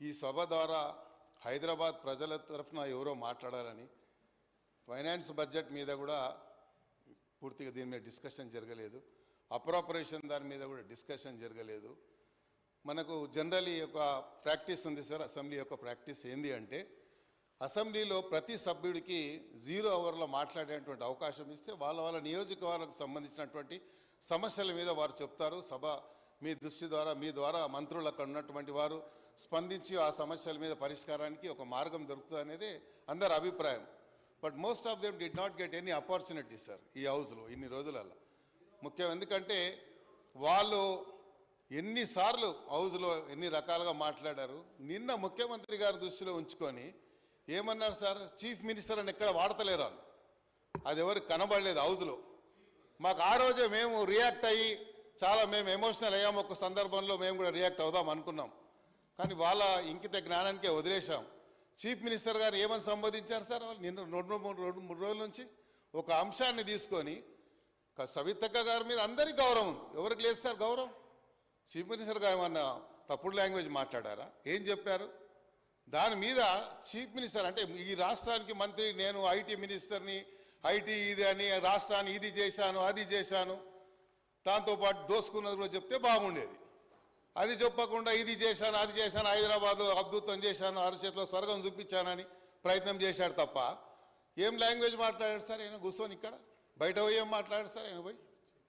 ఈ సభ ద్వారా హైదరాబాద్ ప్రజల తరఫున ఎవరో మాట్లాడాలని ఫైనాన్స్ బడ్జెట్ మీద కూడా పూర్తిగా దీని మీద డిస్కషన్ జరగలేదు అప్రాపరేషన్ దాని మీద కూడా డిస్కషన్ జరగలేదు మనకు జనరలీ ఒక ప్రాక్టీస్ ఉంది సార్ అసెంబ్లీ యొక్క ప్రాక్టీస్ ఏంది అంటే అసెంబ్లీలో ప్రతి సభ్యుడికి జీరో అవర్లో మాట్లాడేటువంటి అవకాశం ఇస్తే వాళ్ళ వాళ్ళ నియోజకవర్గాలకు సంబంధించినటువంటి సమస్యల మీద వారు చెప్తారు సభ మీ దృష్టి ద్వారా మీ ద్వారా మంత్రులు అక్కడ ఉన్నటువంటి వారు స్పందించి ఆ సమస్యల మీద పరిష్కారానికి ఒక మార్గం దొరుకుతుంది అనేది అందరి అభిప్రాయం but most of them did not get any opportunity sir ఈ హౌస్లో ఇన్ని రోజులలో ముఖ్యం ఎందుకంటే వాళ్ళు ఎన్నిసార్లు హౌస్లో ఎన్ని రకాలుగా మాట్లాడారు నిన్న ముఖ్యమంత్రి గారి దృష్టిలో ఉంచుకొని ఏమన్నారు సార్ చీఫ్ మినిస్టర్ అని ఎక్కడ వాడతలేరు వాళ్ళు అది ఎవరికి కనబడలేదు హౌస్లో మాకు ఆ రోజే మేము రియాక్ట్ అయ్యి చాలా మేము ఎమోషనల్ అయ్యాము ఒక సందర్భంలో మేము కూడా రియాక్ట్ అవుదాం అనుకున్నాం కానీ వాళ్ళ ఇంకిత జ్ఞానానికే వదిలేశాం చీఫ్ మినిస్టర్ గారు ఏమని సంబోధించారు సార్ వాళ్ళు నిన్న రెండు మూడు రెండు మూడు రోజుల నుంచి ఒక అంశాన్ని తీసుకొని క- సవితక్క గారి మీద అందరికీ గౌరవం ఉంది ఎవరికి లేదు సార్ గౌరవం చీఫ్ మినిస్టర్ గారు ఏమన్నా తప్పుడు లాంగ్వేజ్ మాట్లాడారా ఏం చెప్పారు దాని మీద చీఫ్ మినిస్టర్ అంటే ఈ రాష్ట్రానికి మంత్రి నేను ఐటీ మినిస్టర్ని ఐటీ ఇది అని రాష్ట్రాన్ని ఇది చేశాను అది చేశాను దాంతోపాటు దోసుకున్నది కూడా చెప్తే బాగుండేది అది చెప్పకుండా ఇది చేశాను అది చేశాను హైదరాబాద్ అద్భుతం చేశాను అరచేతిలో స్వర్గం చూపించానని ప్రయత్నం చేశాడు తప్ప ఏం లాంగ్వేజ్ మాట్లాడాడు సార్ ఆయన కూర్చొని ఇక్కడ బయట పోయి ఏం మాట్లాడాడు సార్ ఆయన పోయి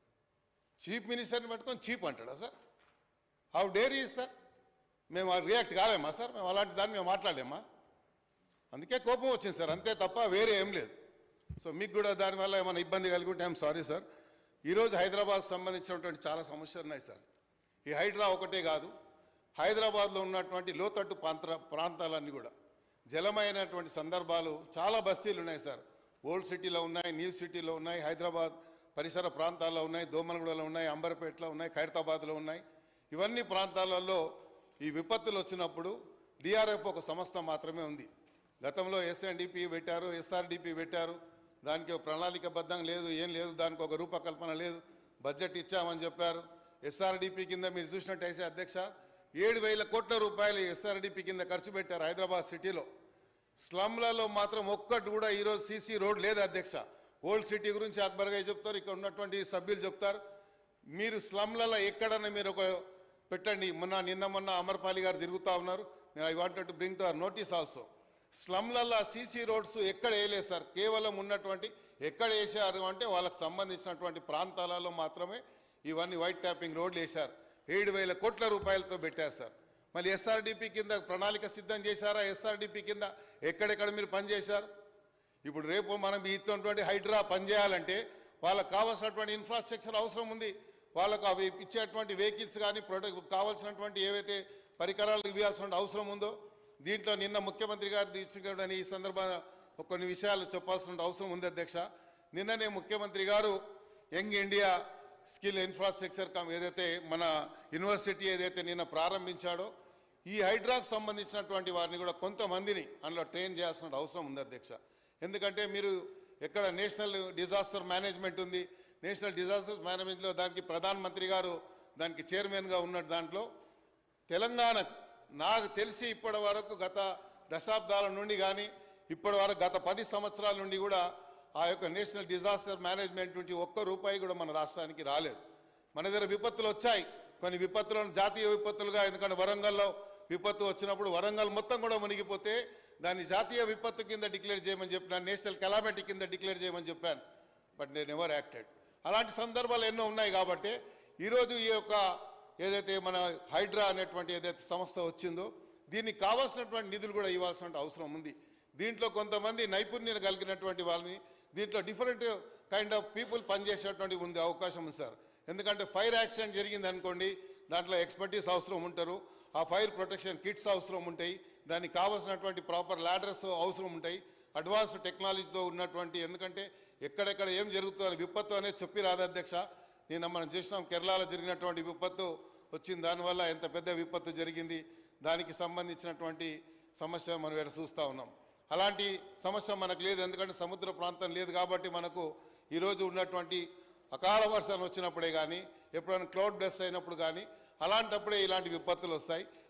చీఫ్ మినిస్టర్ని పట్టుకొని చీప్ అంటాడా సార్ హౌ డేర్ ఈ సార్ మేము రియాక్ట్ కాలేమా సార్ మేము అలాంటి దాన్ని మేము మాట్లాడలేమా అందుకే కోపం వచ్చింది సార్ అంతే తప్ప వేరే ఏం లేదు సో మీకు కూడా దానివల్ల ఏమైనా ఇబ్బంది కలిగి ఉంటే ఐఎమ్ సారీ సార్ ఈరోజు హైదరాబాద్కు సంబంధించినటువంటి చాలా సమస్యలు ఉన్నాయి సార్ ఈ హైడ్రా ఒకటే కాదు హైదరాబాద్లో ఉన్నటువంటి లోతట్టు ప్రాంత ప్రాంతాలన్నీ కూడా జలమైనటువంటి సందర్భాలు చాలా బస్తీలు ఉన్నాయి సార్ ఓల్డ్ సిటీలో ఉన్నాయి న్యూ సిటీలో ఉన్నాయి హైదరాబాద్ పరిసర ప్రాంతాల్లో ఉన్నాయి దోమలగూడలో ఉన్నాయి అంబర్పేటలో ఉన్నాయి ఖైరతాబాద్లో ఉన్నాయి ఇవన్నీ ప్రాంతాలలో ఈ విపత్తులు వచ్చినప్పుడు డిఆర్ఎఫ్ ఒక సంస్థ మాత్రమే ఉంది గతంలో ఎస్ఎన్డిపి పెట్టారు ఎస్ఆర్డిపి పెట్టారు దానికి ఒక ప్రణాళికబద్ధంగా లేదు ఏం లేదు దానికి ఒక రూపకల్పన లేదు బడ్జెట్ ఇచ్చామని చెప్పారు ఎస్ఆర్డిపి కింద మీరు చూసినట్టయితే అధ్యక్ష ఏడు వేల కోట్ల రూపాయలు ఎస్ఆర్డిపి కింద ఖర్చు పెట్టారు హైదరాబాద్ సిటీలో స్లమ్లలో మాత్రం ఒక్కటి కూడా ఈరోజు సీసీ రోడ్ లేదు అధ్యక్ష ఓల్డ్ సిటీ గురించి అక్బర్ గారు చెప్తారు ఇక్కడ ఉన్నటువంటి సభ్యులు చెప్తారు మీరు స్లమ్లలో ఎక్కడన్నా మీరు ఒక పెట్టండి మొన్న నిన్న మొన్న అమర్పాలి గారు తిరుగుతూ ఉన్నారు నేను I wanted to bring to our notice also స్లమ్లలో సీసీ రోడ్స్ ఎక్కడ వేయలేదు సార్ కేవలం ఉన్నటువంటి ఎక్కడ వేసారు అంటే వాళ్ళకి సంబంధించినటువంటి ప్రాంతాలలో మాత్రమే ఇవన్నీ వైట్ ట్యాపింగ్ రోడ్లు వేశారు ఏడు వేల కోట్ల రూపాయలతో పెట్టారు సార్ మళ్ళీ ఎస్ఆర్డిపి కింద ప్రణాళిక సిద్ధం చేశారా ఎస్ఆర్డిపి కింద ఎక్కడెక్కడ మీరు పనిచేశారు ఇప్పుడు రేపు మనం ఇచ్చినటువంటి హైడ్రా పనిచేయాలంటే వాళ్ళకి కావాల్సినటువంటి ఇన్ఫ్రాస్ట్రక్చర్ అవసరం ఉంది వాళ్ళకు అవి ఇచ్చేటువంటి వెహికల్స్ కానీ ప్రొడక్ట్ కావాల్సినటువంటి ఏవైతే పరికరాలు ఇవ్వాల్సిన అవసరం ఉందో దీంట్లో నిన్న ముఖ్యమంత్రి గారు తీసుకుని ఈ సందర్భంగా కొన్ని విషయాలు చెప్పాల్సిన అవసరం ఉంది అధ్యక్ష నిన్ననే ముఖ్యమంత్రి గారు young India skill infrastructure cum ఏదైతే మన యూనివర్సిటీ ఏదైతే నిన్న ప్రారంభించాడో ఈ హైడ్రాకు సంబంధించినటువంటి వారిని కూడా కొంతమందిని అందులో ట్రైన్ చేయాల్సిన అవసరం ఉంది అధ్యక్ష ఎందుకంటే మీరు ఎక్కడ నేషనల్ డిజాస్టర్ మేనేజ్మెంట్ ఉంది నేషనల్ డిజాస్టర్ మేనేజ్మెంట్లో దానికి ప్రధానమంత్రి గారు దానికి చైర్మన్గా ఉన్న దాంట్లో తెలంగాణ నాకు తెలిసి ఇప్పటి వరకు గత దశాబ్దాల నుండి కానీ ఇప్పటి వరకు గత పది సంవత్సరాల నుండి కూడా ఆ యొక్క నేషనల్ డిజాస్టర్ మేనేజ్మెంట్ నుంచి ఒక్క రూపాయి కూడా మన రాష్ట్రానికి రాలేదు మన దగ్గర విపత్తులు వచ్చాయి కొన్ని విపత్తులను జాతీయ విపత్తులుగా ఎందుకంటే వరంగల్లో విపత్తు వచ్చినప్పుడు వరంగల్ మొత్తం కూడా మునిగిపోతే దాన్ని జాతీయ విపత్తు కింద డిక్లేర్ చేయమని చెప్పినాను నేషనల్ కెలామిటీ కింద డిక్లేర్ చేయమని చెప్పాను బట్ నేను ఎవర్ యాక్టెడ్ అలాంటి సందర్భాలు ఎన్నో ఉన్నాయి కాబట్టి ఈరోజు ఈ యొక్క ఏదైతే మన హైడ్రా అనేటువంటి ఏదైతే సంస్థ వచ్చిందో దీనికి కావాల్సినటువంటి నిధులు కూడా ఇవ్వాల్సిన అవసరం ఉంది దీంట్లో కొంతమంది నైపుణ్యం కలిగినటువంటి వాళ్ళని దీంట్లో డిఫరెంట్ కైండ్ ఆఫ్ పీపుల్ పనిచేసేటువంటి ఉంది అవకాశం ఉంది సార్ ఎందుకంటే ఫైర్ యాక్సిడెంట్ జరిగింది అనుకోండి దాంట్లో ఎక్స్పర్టీస్ అవసరం ఉంటారు ఆ ఫైర్ ప్రొటెక్షన్ కిట్స్ అవసరం ఉంటాయి దానికి కావాల్సినటువంటి ప్రాపర్ లాడర్స్ అవసరం ఉంటాయి అడ్వాన్స్ టెక్నాలజీతో ఉన్నటువంటి ఎందుకంటే ఎక్కడెక్కడ ఏం జరుగుతుందని విపత్తు అనేది చెప్పి రాదు అధ్యక్ష నిన్న మనం చూసినాం కేరళలో జరిగినటువంటి విపత్తు వచ్చింది దానివల్ల ఎంత పెద్ద విపత్తు జరిగింది దానికి సంబంధించినటువంటి సమస్య మనం ఇక్కడ చూస్తూ ఉన్నాం అలాంటి సమస్య మనకు లేదు ఎందుకంటే సముద్ర ప్రాంతం లేదు కాబట్టి మనకు ఈరోజు ఉన్నటువంటి అకాల వర్షాలు వచ్చినప్పుడే కానీ ఎప్పుడైనా క్లౌడ్ బ్లెస్ అయినప్పుడు కానీ అలాంటప్పుడే ఇలాంటి విపత్తులు వస్తాయి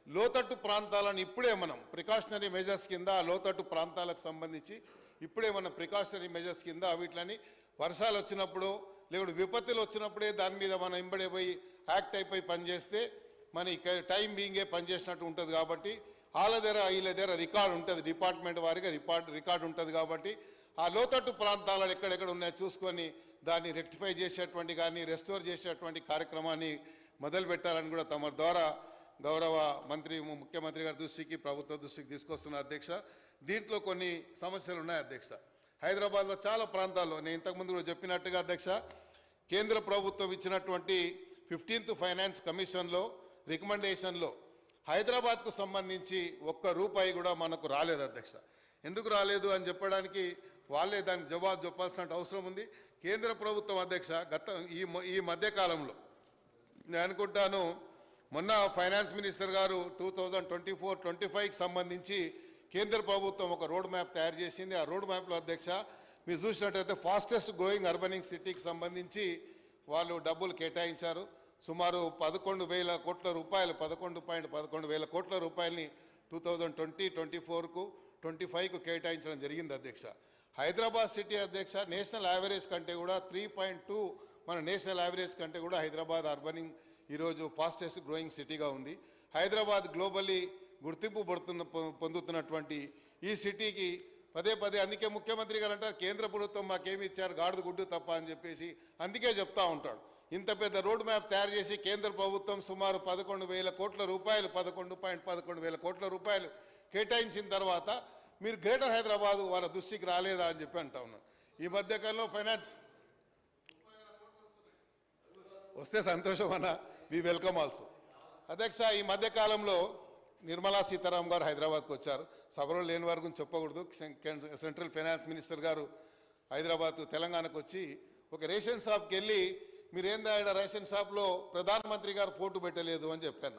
లోతట్టు ప్రాంతాలను ఇప్పుడే మనం ప్రికాషనరీ మెజర్స్ కింద ఆ లోతట్టు ప్రాంతాలకు సంబంధించి ఇప్పుడే మన ప్రికాషనరీ మెజర్స్ కింద వీటిని వర్షాలు వచ్చినప్పుడు లేకుంటే విపత్తులు వచ్చినప్పుడే దాని మీద మనం ఇంబడే పోయి యాక్ట్ అయిపోయి పనిచేస్తే మన టైం బీయింగే పనిచేసినట్టు ఉంటుంది కాబట్టి వాళ్ళ దగ్గర వీళ్ళ దగ్గర రికార్డు ఉంటుంది డిపార్ట్మెంట్ వారిగా రికార్డ్ రికార్డు ఉంటుంది కాబట్టి ఆ లోతట్టు ప్రాంతాలను ఎక్కడెక్కడ ఉన్నాయో చూసుకొని దాన్ని రెక్టిఫై చేసేటువంటి కానీ రెస్టోర్ చేసేటువంటి కార్యక్రమాన్ని మొదలు పెట్టాలని కూడా తమ ద్వారా గౌరవ మంత్రి ము- ముఖ్యమంత్రి గారి దృష్టికి ప్రభుత్వ దృష్టికి తీసుకొస్తున్న అధ్యక్ష దీంట్లో కొన్ని సమస్యలు ఉన్నాయి అధ్యక్ష హైదరాబాద్లో చాలా ప్రాంతాల్లో నేను ఇంతకుముందు కూడా చెప్పినట్టుగా అధ్యక్ష కేంద్ర ప్రభుత్వం ఇచ్చినటువంటి ఫిఫ్టీన్త్ ఫైనాన్స్ కమిషన్లో రికమెండేషన్లో హైదరాబాద్కు సంబంధించి ఒక్క రూపాయి కూడా మనకు రాలేదు అధ్యక్ష ఎందుకు రాలేదు అని చెప్పడానికి వాళ్ళే దానికి జవాబు చెప్పాల్సిన అవసరం ఉంది కేంద్ర ప్రభుత్వం అధ్యక్ష గత ఈ మ- ఈ మధ్యకాలంలో నేను అనుకుంటాను మొన్న ఫైనాన్స్ మినిస్టర్ గారు two thousand twenty four twenty ఫైవ్కి సంబంధించి కేంద్ర ప్రభుత్వం ఒక రోడ్ మ్యాప్ తయారు చేసింది ఆ రోడ్ మ్యాప్లో అధ్యక్ష మీరు చూసినట్టయితే ఫాస్టెస్ట్ గ్రోయింగ్ అర్బనింగ్ సిటీకి సంబంధించి వాళ్ళు డబ్బులు కేటాయించారు సుమారు పదకొండు వేల కోట్ల రూపాయలు పదకొండు పాయింట్ పదకొండు వేల కోట్ల రూపాయలని టూ థౌజండ్ ట్వంటీ ట్వంటీ ఫోర్కు ట్వంటీ ఫైవ్కు కేటాయించడం జరిగింది అధ్యక్ష హైదరాబాద్ సిటీ అధ్యక్ష నేషనల్ యావరేజ్ కంటే కూడా త్రీ పాయింట్ టూ మన నేషనల్ యావరేజ్ కంటే కూడా హైదరాబాద్ అర్బనింగ్ ఈరోజు ఫాస్టెస్ట్ గ్రోయింగ్ సిటీగా ఉంది హైదరాబాద్ గ్లోబల్లీ గుర్తింపు పడుతున్న పొ- పొందుతున్నటువంటి ఈ సిటీకి పదే పదే అందుకే ముఖ్యమంత్రి గారు అంటారు కేంద్ర ప్రభుత్వం మాకేమి ఇచ్చారు గాడిద గుడ్డు తప్ప అని చెప్పేసి అందుకే చెప్తా ఉంటాడు ఇంత పెద్ద రోడ్ మ్యాప్ తయారు చేసి కేంద్ర ప్రభుత్వం సుమారు పదకొండు వేల కోట్ల రూపాయలు పదకొండు పాయింట్ పదకొండు వేల కోట్ల రూపాయలు కేటాయించిన తర్వాత మీరు గ్రేటర్ హైదరాబాద్ వాళ్ళ దృష్టికి రాలేదా అని చెప్పి అంటా ఉన్నాను ఈ మధ్యకాలంలో ఫైనాన్స్ వస్తే సంతోషం అన్న వి వెల్కమ్ ఆల్సో అధ్యక్ష ఈ మధ్యకాలంలో నిర్మలా సీతారాం గారు హైదరాబాద్కు వచ్చారు సభలో లేని వారి గురించి చెప్పకూడదు సెం- కేంద్ర- సెంట్రల్ ఫైనాన్స్ మినిస్టర్ గారు హైదరాబాద్ తెలంగాణకు వచ్చి ఒక రేషన్ షాప్కి వెళ్ళి మీరేందా ఈడ రేషన్ షాప్లో ప్రధానమంత్రి గారు ఫోటో పెట్టలేదు అని చెప్పారు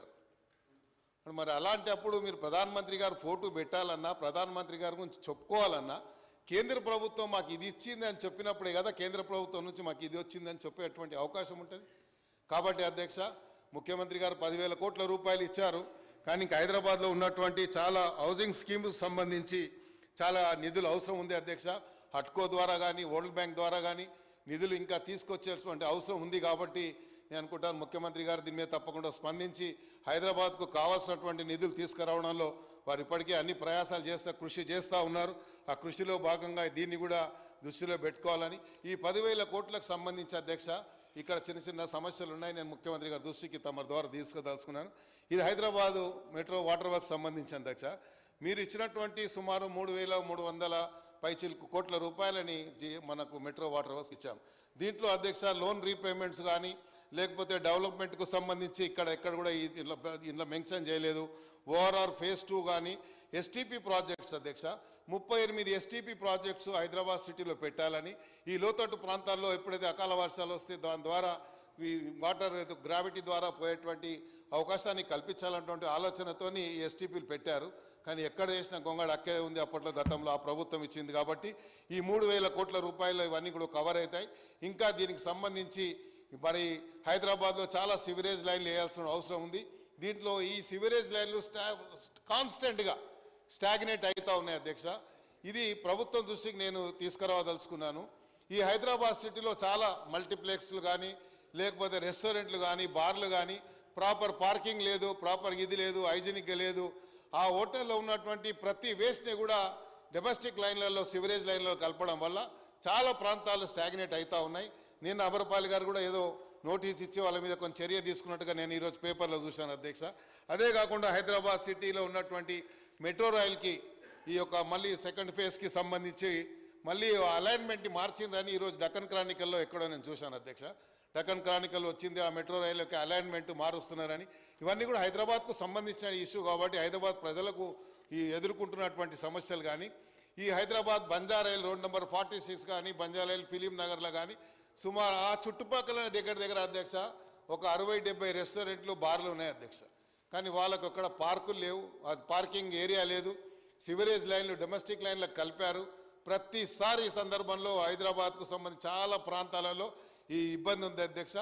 మరి అలాంటి అప్పుడు మీరు ప్రధానమంత్రి గారు ఫోటో పెట్టాలన్నా ప్రధానమంత్రి గారి గురించి చెప్పుకోవాలన్నా కేంద్ర ప్రభుత్వం మాకు ఇది ఇచ్చింది అని చెప్పినప్పుడే కదా కేంద్ర ప్రభుత్వం నుంచి మాకు ఇది వచ్చిందని చెప్పేటువంటి అవకాశం ఉంటుంది కాబట్టి అధ్యక్ష ముఖ్యమంత్రి గారు పదివేల కోట్ల రూపాయలు ఇచ్చారు కానీ ఇంకా హైదరాబాద్లో ఉన్నటువంటి చాలా హౌసింగ్ స్కీమ్స్ సంబంధించి చాలా నిధులు అవసరం ఉంది అధ్యక్ష హట్కో ద్వారా కానీ వరల్డ్ బ్యాంక్ ద్వారా కానీ నిధులు ఇంకా తీసుకొచ్చేటువంటి అవసరం ఉంది కాబట్టి నేను అనుకుంటాను ముఖ్యమంత్రి గారు దీని మీద తప్పకుండా స్పందించి హైదరాబాద్కు కావాల్సినటువంటి నిధులు తీసుకురావడంలో వారు ఇప్పటికే అన్ని ప్రయాసాలు చేస్తా కృషి చేస్తూ ఉన్నారు ఆ కృషిలో భాగంగా దీన్ని కూడా దృష్టిలో పెట్టుకోవాలని ఈ పదివేల కోట్లకు సంబంధించి అధ్యక్ష ఇక్కడ చిన్న చిన్న సమస్యలు ఉన్నాయి నేను ముఖ్యమంత్రి గారి దృష్టికి తమ ద్వారా తీసుకుదలుచుకున్నాను ఇది హైదరాబాదు మెట్రో వాటర్ వర్క్ సంబంధించి అధ్యక్ష మీరు ఇచ్చినటువంటి సుమారు మూడు వేల మూడు వందల పైచిలకు కోట్ల రూపాయలని జీ- మనకు మెట్రో వాటర్ వర్క్స్ ఇచ్చాం దీంట్లో అధ్యక్ష లోన్ రీపేమెంట్స్ కానీ లేకపోతే డెవలప్మెంట్కు సంబంధించి ఇక్కడ ఎక్కడ కూడా ఈ- ఇందులో ఇందులో మెన్షన్ చేయలేదు ఓఆర్ఆర్ ఫేజ్ టూ కానీ ఎస్టీపీ ప్రాజెక్ట్స్ అధ్యక్ష ముప్పై ఎనిమిది ఎస్టీపీ ప్రాజెక్ట్స్ హైదరాబాద్ సిటీలో పెట్టాలని ఈ లోతట్టు ప్రాంతాల్లో ఎప్పుడైతే అకాల వర్షాలు వస్తే దాని ద్వారా ఈ వాటర్ గ్రావిటీ ద్వారా పోయేటువంటి అవకాశాన్ని కల్పించాలన్నటువంటి ఆలోచనతోని ఈ ఎస్టీపీలు పెట్టారు కానీ ఎక్కడ చేసిన గొంగడ అక్కడే ఉంది అప్పట్లో గతంలో ఆ ప్రభుత్వం ఇచ్చింది కాబట్టి ఈ మూడు వేల కోట్ల రూపాయలు ఇవన్నీ కూడా కవర్ అవుతాయి ఇంకా దీనికి సంబంధించి మరి హైదరాబాద్లో చాలా సివరేజ్ లైన్లు వేయాల్సిన అవసరం ఉంది దీంట్లో ఈ సివరేజ్ లైన్లు స్టా కాన్స్టెంట్గా స్టాగ్నేట్ అవుతా ఉన్నాయి అధ్యక్ష ఇది ప్రభుత్వం దృష్టికి నేను తీసుకురావదలుచుకున్నాను ఈ హైదరాబాద్ సిటీలో చాలా మల్టీప్లెక్స్లు కానీ లేకపోతే రెస్టారెంట్లు కానీ బార్లు కానీ ప్రాపర్ పార్కింగ్ లేదు ప్రాపర్ ఇది లేదు హైజీనిక్గా లేదు ఆ హోటల్లో ఉన్నటువంటి ప్రతి వేస్ట్ని కూడా డొమెస్టిక్ లైన్లలో సివరేజ్ లైన్లో కలపడం వల్ల చాలా ప్రాంతాలు స్టాగ్నేట్ అవుతా ఉన్నాయి నిన్న అమరపాలి గారు కూడా ఏదో నోటీస్ ఇచ్చి వాళ్ళ మీద కొంచెం చర్య తీసుకున్నట్టుగా నేను ఈరోజు పేపర్లో చూశాను అధ్యక్ష అదే కాకుండా హైదరాబాద్ సిటీలో ఉన్నటువంటి మెట్రో రైల్కి ఈ యొక్క మళ్ళీ సెకండ్ ఫేజ్కి సంబంధించి మళ్ళీ అలైన్మెంట్ని మార్చిందని ఈరోజు డక్కన్ క్రానికల్లో ఎక్కడో నేను చూశాను అధ్యక్ష డక్కన్ క్రానికల్ వచ్చింది ఆ మెట్రో రైలు యొక్క అలైన్మెంట్ మారుస్తున్నారని ఇవన్నీ కూడా హైదరాబాద్కు సంబంధించిన ఇష్యూ కాబట్టి హైదరాబాద్ ప్రజలకు ఈ ఎదుర్కొంటున్నటువంటి సమస్యలు కానీ ఈ Hyderabad Banjara Hills road number forty six కానీ బంజారాయిల్ ఫిలిం నగర్లో కానీ సుమారు ఆ చుట్టుపక్కల దగ్గర దగ్గర అధ్యక్ష ఒక అరవై డెబ్బై రెస్టారెంట్లు బార్లు ఉన్నాయి అధ్యక్ష కానీ వాళ్ళకు అక్కడ పార్కులు లేవు అది పార్కింగ్ ఏరియా లేదు సివరేజ్ లైన్లు డొమెస్టిక్ లైన్లకు కలిపారు ప్రతిసారి ఈ సందర్భంలో హైదరాబాద్కు సంబంధించి చాలా ప్రాంతాలలో ఈ ఇబ్బంది ఉంది అధ్యక్ష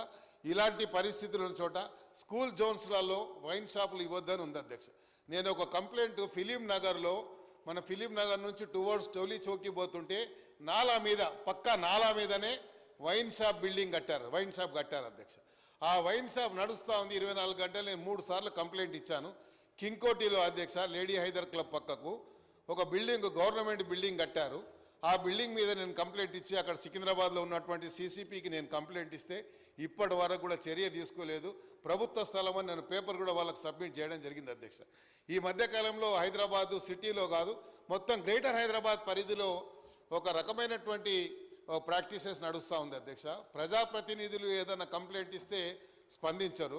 ఇలాంటి పరిస్థితులు ఉన్న చోట స్కూల్ జోన్స్లలో వైన్ షాపులు ఇవ్వద్దని ఉంది అధ్యక్ష నేను ఒక కంప్లైంట్ ఫిలిం నగర్లో మన ఫిలిం నగర్ నుంచి టువర్డ్స్ టోలీ చౌకీ పోతుంటే నాలా మీద పక్కా నాలా మీదనే వైన్ షాప్ బిల్డింగ్ కట్టారు వైన్ షాప్ కట్టారు అధ్యక్ష ఆ వైన్ షాప్ నడుస్తూ ఉంది ఇరవై నాలుగు గంటలు నేను మూడు సార్లు కంప్లైంట్ ఇచ్చాను కింగ్కోటిలో అధ్యక్ష లేడీ హైదర్ క్లబ్ పక్కకు ఒక బిల్డింగ్ గవర్నమెంట్ బిల్డింగ్ కట్టారు ఆ బిల్డింగ్ మీద నేను కంప్లైంట్ ఇచ్చి అక్కడ సికింద్రాబాద్లో ఉన్నటువంటి సీసీపీకి నేను కంప్లైంట్ ఇస్తే ఇప్పటి వరకు కూడా చర్య తీసుకోలేదు ప్రభుత్వ స్థలం అని నేను పేపర్ కూడా వాళ్ళకి సబ్మిట్ చేయడం జరిగింది అధ్యక్ష ఈ మధ్యకాలంలో హైదరాబాదు సిటీలో కాదు మొత్తం గ్రేటర్ హైదరాబాద్ పరిధిలో ఒక రకమైనటువంటి ప్రాక్టీసెస్ నడుస్తూ ఉంది అధ్యక్ష ప్రజాప్రతినిధులు ఏదైనా కంప్లైంట్ ఇస్తే స్పందించరు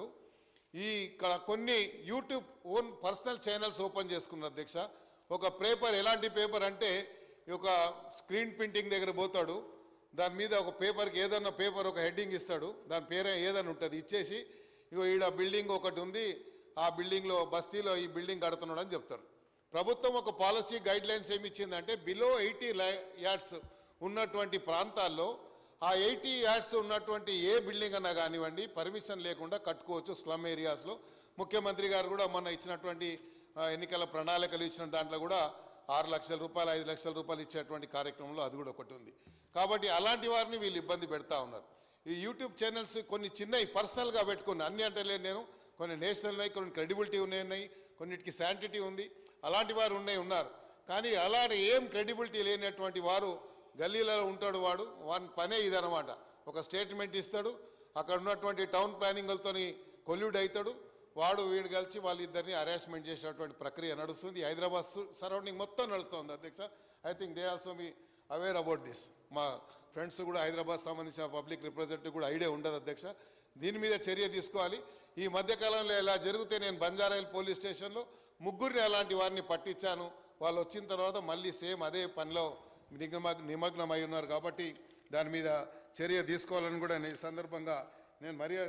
ఈ ఇక్కడ కొన్ని YouTube own personal channels open చేసుకున్నారు అధ్యక్ష ఒక పేపర్ ఎలాంటి పేపర్ అంటే ఈ ఒక స్క్రీన్ ప్రింటింగ్ దగ్గర పోతాడు దాని మీద ఒక పేపర్కి ఏదన్నా పేపర్ ఒక హెడ్డింగ్ ఇస్తాడు దాని పేరే ఏదైనా ఉంటుంది ఇచ్చేసి ఇగో ఈడ బిల్డింగ్ ఒకటి ఉంది ఆ బిల్డింగ్లో బస్తీలో ఈ బిల్డింగ్ కడుతున్నాడు అని చెప్తారు ప్రభుత్వం ఒక పాలసీ గైడ్ లైన్స్ ఏమి ఇచ్చిందంటే బిలో ఎయిటీ యాడ్స్ ఉన్నటువంటి ప్రాంతాల్లో ఆ ఎయిటీ యాడ్స్ ఉన్నటువంటి ఏ బిల్డింగ్ అన్నా కానివ్వండి పర్మిషన్ లేకుండా కట్టుకోవచ్చు స్లమ్ ఏరియాస్లో ముఖ్యమంత్రి గారు కూడా మొన్న ఇచ్చినటువంటి ఆ, ఎన్నికల ప్రణాళికలు ఇచ్చిన దాంట్లో కూడా ఆరు లక్షల రూపాయలు ఐదు లక్షల రూపాయలు ఇచ్చేటువంటి కార్యక్రమంలో అది కూడా ఒకటి ఉంది కాబట్టి అలాంటి వారిని వీళ్ళు ఇబ్బంది పెడతా ఉన్నారు ఈ యూట్యూబ్ ఛానల్స్ కొన్ని చిన్నవి పర్సనల్గా పెట్టుకుని అన్ని అంటే లేదు నేను కొన్ని నేషనల్ ఉన్నాయి కొన్ని క్రెడిబిలిటీ ఉన్నాయి కొన్నిటికి శాంటిటీ ఉంది అలాంటి వారు ఉన్నాయి ఉన్నారు కానీ అలాంటి ఏం క్రెడిబిలిటీ లేనటువంటి వారు గల్లీలలో ఉంటాడు వాడు వాని పనే ఇదనమాట ఒక స్టేట్మెంట్ ఇస్తాడు అక్కడ ఉన్నటువంటి టౌన్ ప్లానింగ్లతో కొల్యూడ్ అవుతాడు వాడు వీడు కలిసి వాళ్ళిద్దరిని హరాస్మెంట్ చేసేటువంటి ప్రక్రియ నడుస్తుంది హైదరాబాద్ సరౌండింగ్ మొత్తం నడుస్తుంది అధ్యక్ష ఐ థింక్ దే ఆల్సో మీ అవేర్ అబౌట్ దిస్ మా ఫ్రెండ్స్ కూడా హైదరాబాద్ సంబంధించిన పబ్లిక్ రిప్రజెంటేటివ్ కూడా ఐడియా ఉండదు అధ్యక్ష దీని మీద చర్య తీసుకోవాలి ఈ మధ్యకాలంలో ఇలా జరిగితే నేను బంజారాయిల్ పోలీస్ స్టేషన్లో ముగ్గురిని అలాంటి వారిని పట్టించాను వాళ్ళు వచ్చిన తర్వాత మళ్ళీ సేమ్ అదే పనిలో నిమగ్న నిమగ్నమై ఉన్నారు కాబట్టి దాని మీద చర్య తీసుకోవాలని కూడా నేను ఈ సందర్భంగా నేను మర్యాద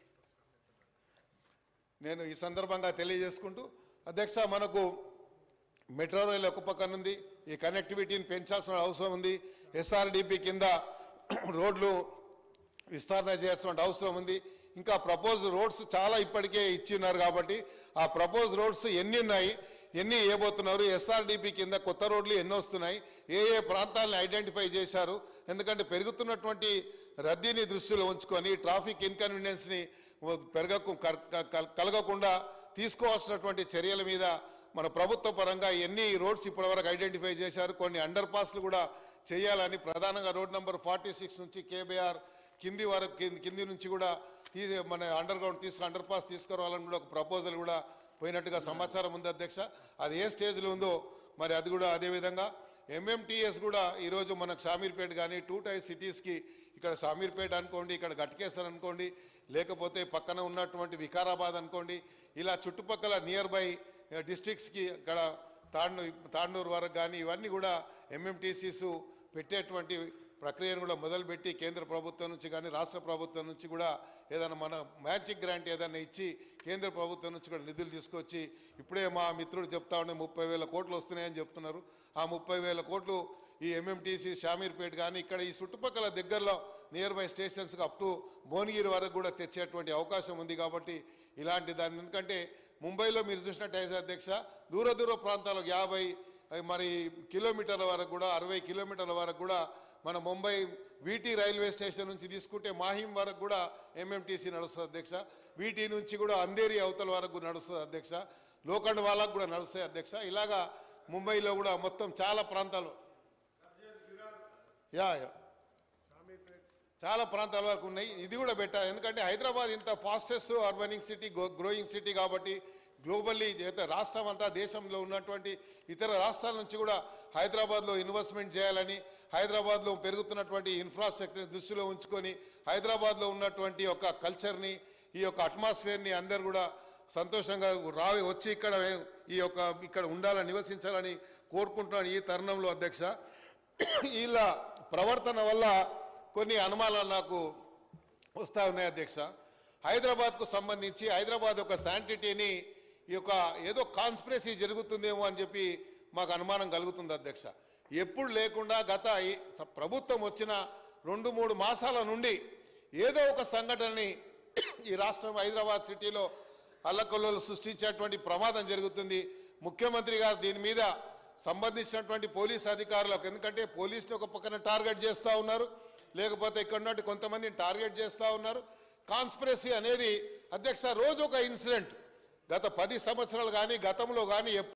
నేను ఈ సందర్భంగా తెలియజేసుకుంటూ అధ్యక్ష మనకు మెట్రో రైలు ఒక పక్కన ఉంది ఈ కనెక్టివిటీని పెంచాల్సిన అవసరం ఉంది ఎస్ఆర్డిపి కింద రోడ్లు విస్తరణ చేయాల్సిన అవసరం ఉంది ఇంకా ప్రపోజ్ రోడ్స్ చాలా ఇప్పటికే ఇచ్చిన్నారు కాబట్టి ఆ ప్రపోజ్ రోడ్స్ ఎన్ని ఉన్నాయి ఎన్ని వేయబోతున్నారు ఎస్ఆర్డిపి కింద కొత్త రోడ్లు ఎన్ని వస్తున్నాయి ఏ ఏ ప్రాంతాలను ఐడెంటిఫై చేశారు ఎందుకంటే పెరుగుతున్నటువంటి రద్దీని దృష్టిలో ఉంచుకొని ట్రాఫిక్ ఇన్కన్వీనియన్స్ని పెరగకు కర్- కల్- కలగకుండా తీసుకోవాల్సినటువంటి చర్యల మీద మన ప్రభుత్వ పరంగా ఎన్ని రోడ్స్ ఇప్పటివరకు ఐడెంటిఫై చేశారు కొన్ని అండర్ పాస్లు కూడా చేయాలని ప్రధానంగా రోడ్ నెంబర్ ఫార్టీ సిక్స్ నుంచి కేబీఆర్ కింది వరకు కింది- కింది నుంచి కూడా తీసి మన అండర్ గ్రౌండ్ తీసుకు అండర్ పాస్ తీసుకురావాలని కూడా ఒక ప్రపోజల్ కూడా పోయినట్టుగా సమాచారం ఉంది అధ్యక్ష అది ఏ స్టేజ్లో ఉందో మరి అది కూడా అదేవిధంగా ఎంఎంటీఎస్ కూడా ఈరోజు మనకు షామీర్పేట కానీ టూ టై సిటీస్కి ఇక్కడ షామీర్పేట అనుకోండి ఇక్కడ గట్కేసర్ అనుకోండి లేకపోతే పక్కన ఉన్నటువంటి వికారాబాద్ అనుకోండి ఇలా చుట్టుపక్కల నియర్ బై డిస్ట్రిక్ట్స్కి ఇక్కడ తాండూ తాండూరు వరకు కానీ ఇవన్నీ కూడా ఎంఎంటీసీస్ పెట్టేటువంటి ప్రక్రియను కూడా మొదలుపెట్టి కేంద్ర ప్రభుత్వం నుంచి కానీ రాష్ట్ర ప్రభుత్వం నుంచి కూడా ఏదైనా మన మ్యాజిక్ గ్రాంట్ ఏదైనా ఇచ్చి కేంద్ర ప్రభుత్వం నుంచి కూడా నిధులు తీసుకొచ్చి ఇప్పుడే మా మిత్రుడు చెప్తా ఉండే ముప్పై వేల కోట్లు వస్తున్నాయని చెప్తున్నారు ఆ ముప్పై వేల కోట్లు ఈ ఎంఎంటీసీ షామీర్పేట కానీ ఇక్కడ ఈ చుట్టుపక్కల దగ్గరలో నియర్ బై స్టేషన్స్కి అప్ టు భువనగిరి వరకు కూడా తెచ్చేటువంటి అవకాశం ఉంది కాబట్టి ఇలాంటి దాన్ని ఎందుకంటే ముంబైలో మీరు చూసినట్టయితే అధ్యక్ష దూర దూర ప్రాంతాలకు యాభై మరి కిలోమీటర్ల వరకు కూడా అరవై కిలోమీటర్ల వరకు కూడా మన ముంబై వీటీ రైల్వే స్టేషన్ నుంచి తీసుకుంటే మాహిం వరకు కూడా ఎంఎంటీసీ నడుస్తుంది అధ్యక్ష వీటీ నుంచి కూడా అంధేరి అవతల వరకు నడుస్తుంది అధ్యక్ష లోఖండ్ వాళ్ళకు కూడా నడుస్తాయి అధ్యక్ష ఇలాగా ముంబైలో కూడా మొత్తం చాలా ప్రాంతాలు యా యా చాలా ప్రాంతాల వరకు ఉన్నాయి ఇది కూడా పెట్టాలి ఎందుకంటే హైదరాబాద్ ఇంత fastest urbanising city growing city కాబట్టి గ్లోబల్లీ అయితే రాష్ట్రం అంతా దేశంలో ఉన్నటువంటి ఇతర రాష్ట్రాల నుంచి కూడా హైదరాబాద్లో ఇన్వెస్ట్మెంట్ చేయాలని హైదరాబాద్లో పెరుగుతున్నటువంటి ఇన్ఫ్రాస్ట్రక్చర్ దృష్టిలో ఉంచుకొని హైదరాబాద్లో ఉన్నటువంటి ఒక కల్చర్ని ఈ యొక్క అట్మాస్ఫియర్ని అందరు కూడా సంతోషంగా రావి వచ్చి ఇక్కడ ఈ యొక్క ఇక్కడ ఉండాలని నివసించాలని కోరుకుంటున్నాను ఈ తరుణంలో అధ్యక్ష వీళ్ళ ప్రవర్తన వల్ల కొన్ని అనుమానాలు నాకు వస్తూ ఉన్నాయి అధ్యక్ష హైదరాబాద్కు సంబంధించి హైదరాబాద్ యొక్క శాంటిటీని ఈ యొక్క ఏదో కాన్స్పిరసీ జరుగుతుందేమో అని చెప్పి మాకు అనుమానం కలుగుతుంది అధ్యక్ష ఎప్పుడు లేకుండా గత ఈ స- ప్రభుత్వం వచ్చిన రెండు మూడు మాసాల నుండి ఏదో ఒక సంఘటనని ఈ రాష్ట్రం హైదరాబాద్ సిటీలో అల్లకొల్లలు సృష్టించేటువంటి ప్రమాదం జరుగుతుంది ముఖ్యమంత్రి గారు దీని మీద సంబంధించినటువంటి పోలీస్ అధికారులకు ఎందుకంటే పోలీసులు ఒక పక్కన టార్గెట్ చేస్తూ ఉన్నారు లేకపోతే ఇక్కడ ఉన్నట్టు కొంతమందిని టార్గెట్ చేస్తూ ఉన్నారు కాన్స్పిరసీ అనేది అధ్యక్ష రోజు ఒక ఇన్సిడెంట్ గత పది సంవత్సరాలు కానీ గతంలో కానీ